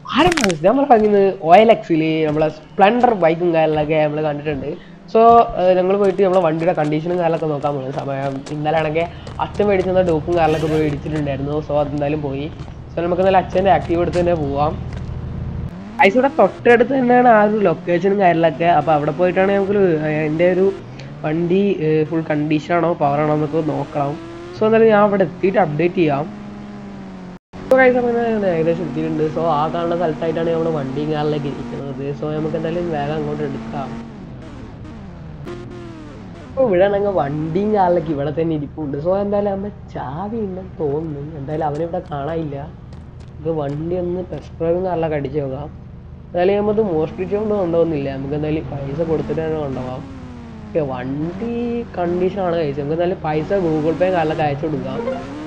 ആരും നമ്മൾ പറഞ്ഞത് ഓയിൽ എക്സിൽ നമ്മളെ സ്പ്ലെൻഡർ ബൈക്കും കാര്യങ്ങളൊക്കെ നമ്മൾ കണ്ടിട്ടുണ്ട് സോ ഞങ്ങൾ പോയിട്ട് നമ്മളെ വണ്ടിയുടെ കണ്ടീഷനും കാര്യങ്ങളൊക്കെ നോക്കാൻ പോകുന്നത് സമയം ഇന്നലെ ആണെങ്കിൽ അച്ഛൻ മേടിച്ചിരുന്ന ഡോപ്പും കാര്യങ്ങളൊക്കെ പോയി ഇടിച്ചിട്ടുണ്ടായിരുന്നു സോ അതെന്തായാലും പോയി സോ നമുക്ക് എന്തായാലും അച്ഛൻ്റെ ആക്റ്റീവ് എടുത്ത് തന്നെ പോവാം ഐസ് ഇവിടെ തൊട്ടടുത്ത് തന്നെയാണ് ആ ഒരു ലൊക്കേഷനും കാര്യങ്ങളൊക്കെ അപ്പോൾ അവിടെ പോയിട്ടാണ് നമുക്ക് എൻ്റെ ഒരു വണ്ടി ഫുൾ കണ്ടീഷനാണോ പവറാണോ എന്നൊക്കെ നോക്കണം സോ എന്തായാലും ഞാൻ അവിടെ എത്തിയിട്ട് അപ്ഡേറ്റ് ചെയ്യാം സോ guys, അപ്പോൾ ഞാൻ ഏകദേശം എത്തിയിട്ടുണ്ട് സോ ആ കാണുന്ന സ്ഥലത്തായിട്ടാണ് നമ്മുടെ വണ്ടിയും കാറിലേക്ക് ഇരിക്കുന്നത് സോ നമുക്ക് എന്തായാലും വേഗം അങ്ങോട്ട് എടുക്കാം അപ്പോൾ ഇവിടെ ആണെങ്കിൽ വണ്ടിയും കാറിലേക്ക് ഇവിടെ തന്നെ ഇരിപ്പുണ്ട് സോ എന്തായാലും നമ്മൾ ചാവി ഉണ്ടെന്ന് തോന്നുന്നു എന്തായാലും അവനിവിടെ കാണാനില്ല നമുക്ക് വണ്ടി ഒന്ന് ടെസ്റ്റ് ഡ്രൈവും കാറിലൊക്കെ അടിച്ച് നോക്കാം എന്തായാലും നമുക്ക് മോഷ്ടിച്ചുകൊണ്ട് കൊണ്ടുപോകുന്നില്ല നമുക്ക് എന്തായാലും പൈസ കൊടുത്തിട്ട് തന്നെ കൊണ്ടുപോകാം ഓക്കെ വണ്ടി കണ്ടീഷൻ ആണ് കഴിച്ചത് നമുക്ക് എന്തായാലും പൈസ ഗൂഗിൾ പേ കാറിലൊക്കെ അയച്ചു കൊടുക്കാം